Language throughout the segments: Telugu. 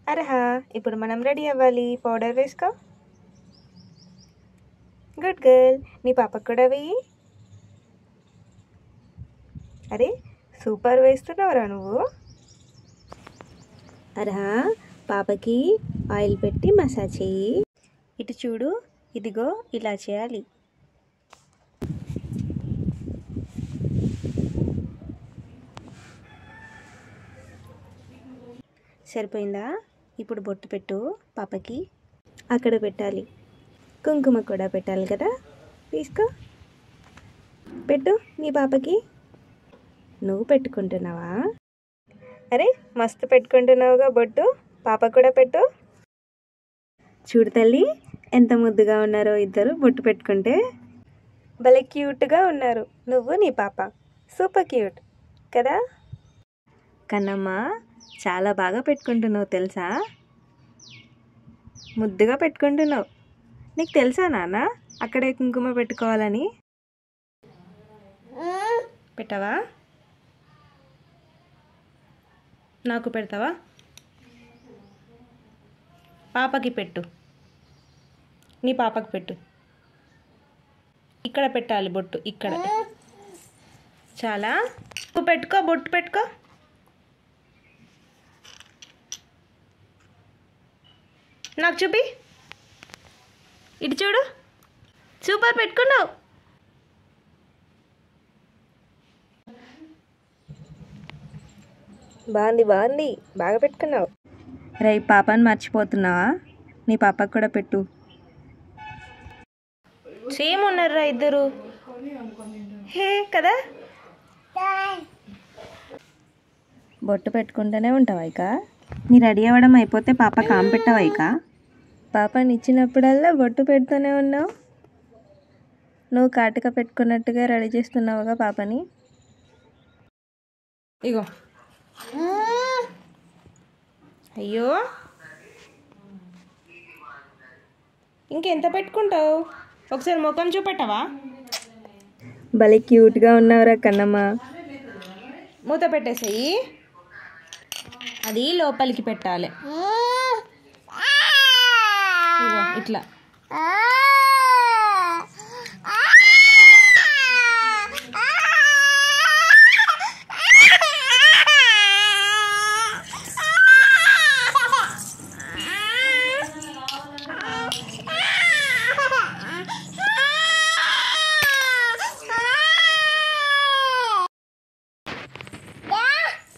అరహా ఇప్పుడు మనం రెడీ అవ్వాలి పౌడర్ వేసుకో గుడ్ గర్ల్ నీ పాపకు కూడా వెయ్యి అరే సూపర్ వేస్తున్నావురా నువ్వు అరహా పాపకి ఆయిల్ పెట్టి మసాజ్ చెయ్యి ఇటు చూడు ఇదిగో ఇలా చేయాలి సరిపోయిందా ఇప్పుడు బొట్టు పెట్టు పాపకి అక్కడ పెట్టాలి కుంకుమ కూడా పెట్టాలి కదా తీసుకో పెట్టు నీ పాపకి నువ్వు పెట్టుకుంటున్నావా అరే మస్తు పెట్టుకుంటున్నావుగా బొట్టు పాప కూడా పెట్టు చూడు తల్లి ఎంత ముద్దుగా ఉన్నారో ఇద్దరు బొట్టు పెట్టుకుంటే భలే క్యూట్గా ఉన్నారు నువ్వు నీ పాప సూపర్ క్యూట్ కదా కన్నమ్మ చాలా బాగా పెట్టుకుంటున్నావు తెలుసా ముద్దుగా పెట్టుకుంటున్నావు నీకు తెలుసా నాన్న అక్కడే కుంకుమ పెట్టుకోవాలని పెట్టావా నాకు పెడతావా పాపకి పెట్టు నీ పాపకి పెట్టు ఇక్కడ పెట్టాలి బొట్టు ఇక్కడ చాలా నువ్వు పెట్టుకో బొట్టు పెట్టుకో నాకు చూపి ఇటు చూడు సూపర్ పెట్టుకున్నావు బాగుంది బాగుంది బాగా పెట్టుకున్నావు రై పాపని మర్చిపోతున్నావా నీ పాపకు కూడా పెట్టు సేమ్ ఉన్నారా ఇద్దరు హే కదా బొట్టు పెట్టుకుంటూనే ఉంటావా ఇక నీ రెడీ అవ్వడం అయిపోతే పాప కామ్ పెట్టావా ఇక పాపని ఇచ్చినప్పుడల్లా బొట్టు పెడుతూనే ఉన్నావు నువ్వు కాటుక పెట్టుకున్నట్టుగా రెడీ చేస్తున్నావుగా పాపని ఇగో అయ్యో ఇంకెంత పెట్టుకుంటావు ఒకసారి ముఖం చూపెట్టవా భలే క్యూట్గా ఉన్నావురా కన్నమ్మ మూత పెట్టేసేయి అది లోపలికి పెట్టాలి ఇగో ఇట్లా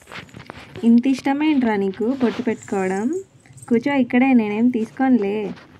ఇంత ఇష్టమేంట్రా నీకు పొట్టు పెట్టుకోవడం కూర్చో ఇక్కడే నేనేం తీసుకోనులే